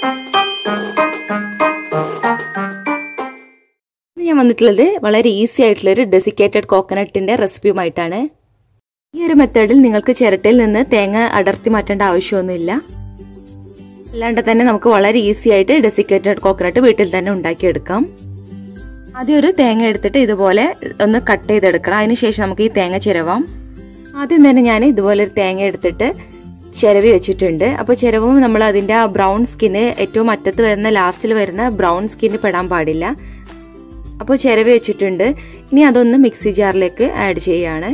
ഞാൻ വന്നിട്ടുള്ളത് വളരെ ഈസി ആയിട്ടുള്ള ഒരു ഡെസിക്കേറ്റഡ് കോക്കനട്ടിന്റെ റെസിപ്പിയുമായിട്ടാണ് ഈ ഒരു മെത്തേഡിൽ നിങ്ങൾക്ക് ചിരട്ടയിൽ നിന്ന് തേങ്ങ അടർത്തി മാറ്റേണ്ട ആവശ്യമൊന്നുമില്ല അല്ലാണ്ട് തന്നെ നമുക്ക് വളരെ ഈസി ആയിട്ട് ഡെസിക്കേറ്റഡ് കോക്കനട്ട് വീട്ടിൽ തന്നെ ഉണ്ടാക്കിയെടുക്കാം ആദ്യം ഒരു തേങ്ങ എടുത്തിട്ട് ഇതുപോലെ ഒന്ന് കട്ട് ചെയ്തെടുക്കണം അതിനുശേഷം നമുക്ക് ഈ തേങ്ങ ചിരവാം ആദ്യം തന്നെ ഞാൻ ഇതുപോലെ ഒരു തേങ്ങ എടുത്തിട്ട് ചിരവി വെച്ചിട്ടുണ്ട് അപ്പോൾ ചിരവും നമ്മൾ അതിൻ്റെ ആ ബ്രൗൺ സ്കിന്ന് ഏറ്റവും അറ്റത്ത് വരുന്ന ലാസ്റ്റിൽ വരുന്ന ബ്രൗൺ സ്കിന്ന് പെടാൻ പാടില്ല അപ്പോൾ ചിരവി വെച്ചിട്ടുണ്ട് ഇനി അതൊന്ന് മിക്സി ജാറിലേക്ക് ആഡ് ചെയ്യാണ്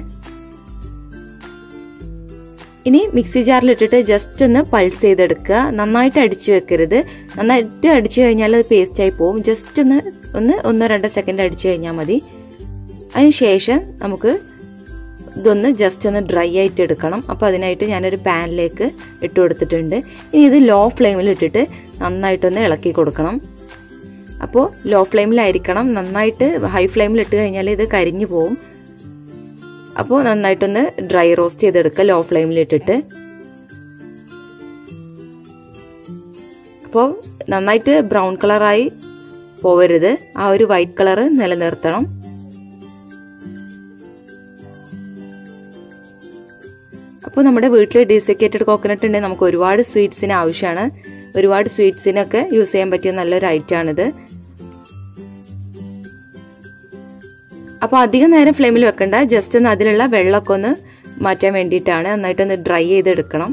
ഇനി മിക്സി ജാറിലിട്ടിട്ട് ജസ്റ്റ് ഒന്ന് പൾസ് ചെയ്തെടുക്കുക നന്നായിട്ട് അടിച്ചു വെക്കരുത് നന്നായിട്ട് അടിച്ചു കഴിഞ്ഞാൽ അത് പേസ്റ്റ് ആയി പോകും ജസ്റ്റ് ഒന്ന് ഒന്ന് ഒന്നോ രണ്ടോ സെക്കൻഡ് അടിച്ചു കഴിഞ്ഞാൽ മതി അതിനുശേഷം നമുക്ക് ഇതൊന്ന് ജസ്റ്റ് ഒന്ന് ഡ്രൈ ആയിട്ട് എടുക്കണം അപ്പോൾ അതിനായിട്ട് ഞാനൊരു പാനിലേക്ക് ഇട്ട് കൊടുത്തിട്ടുണ്ട് ഇനി ഇത് ലോ ഫ്ലെയിമിൽ ഇട്ടിട്ട് നന്നായിട്ടൊന്ന് ഇളക്കി കൊടുക്കണം അപ്പോൾ ലോ ഫ്ലെയിമിലായിരിക്കണം നന്നായിട്ട് ഹൈ ഫ്ലെയിമിൽ ഇട്ട് കഴിഞ്ഞാൽ ഇത് കരിഞ്ഞു പോവും അപ്പോൾ നന്നായിട്ടൊന്ന് ഡ്രൈ റോസ്റ്റ് ചെയ്തെടുക്കുക ലോ ഫ്ലെയിമിൽ ഇട്ടിട്ട് അപ്പോൾ നന്നായിട്ട് ബ്രൗൺ കളറായി പോവരുത് ആ ഒരു വൈറ്റ് കളർ നിലനിർത്തണം അപ്പോൾ നമ്മുടെ വീട്ടിൽ ഡെസിക്കേറ്റഡ് കോക്കനട്ട് ഉണ്ടെങ്കിൽ നമുക്ക് ഒരുപാട് സ്വീറ്റ്സിന് ആവശ്യമാണ് ഒരുപാട് സ്വീറ്റ്സിനൊക്കെ യൂസ് ചെയ്യാൻ പറ്റിയ നല്ലൊരു ഐറ്റമാണിത് അപ്പോൾ അധികം നേരം ഫ്ലെയിമിൽ വെക്കണ്ട ജസ്റ്റ് ഒന്ന് അതിലുള്ള വെള്ളമൊക്കെ ഒന്ന് മാറ്റാൻ വേണ്ടിയിട്ടാണ് നന്നായിട്ടൊന്ന് ഡ്രൈ ചെയ്തെടുക്കണം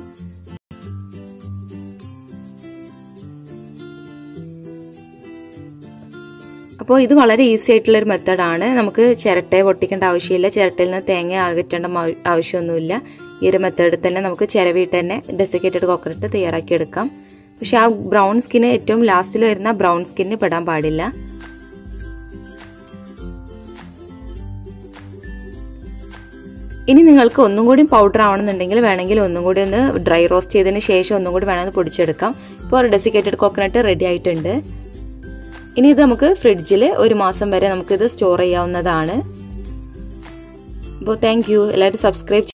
അപ്പോൾ ഇത് വളരെ ഈസി ആയിട്ടുള്ള ഒരു മെത്തഡാണ് നമുക്ക് ചിരട്ടയെ പൊട്ടിക്കേണ്ട ആവശ്യമില്ല ചിരട്ടയിൽ നിന്ന് തേങ്ങ അകറ്റേണ്ട ആവശ്യമൊന്നുമില്ല ഈ ഒരു മെത്തേഡിൽ തന്നെ നമുക്ക് ചിരവിയിട്ട് തന്നെ ഡെസിക്കേറ്റഡ് കോക്കനട്ട് തയ്യാറാക്കി എടുക്കാം പക്ഷെ ആ ബ്രൗൺ സ്കിന് ഏറ്റവും ലാസ്റ്റിൽ വരുന്ന ബ്രൗൺ സ്കിന്ന് പെടാൻ പാടില്ല ഇനി നിങ്ങൾക്ക് ഒന്നും കൂടി പൗഡർ ആവണമെന്നുണ്ടെങ്കിൽ വേണമെങ്കിൽ ഒന്നും കൂടി ഒന്ന് ഡ്രൈ റോസ്റ്റ് ചെയ്തതിന് ശേഷം ഒന്നും കൂടി വേണമെന്ന് പൊടിച്ചെടുക്കാം ഇപ്പോൾ ഒരു ഡെസിക്കേറ്റഡ് കോക്കനട്ട് റെഡി ആയിട്ടുണ്ട് ഇനി ഇത് നമുക്ക് ഫ്രിഡ്ജിൽ ഒരു മാസം വരെ നമുക്കിത് സ്റ്റോർ ചെയ്യാവുന്നതാണ് അപ്പോൾ താങ്ക് യു എല്ലാവരും സബ്സ്ക്രൈബ്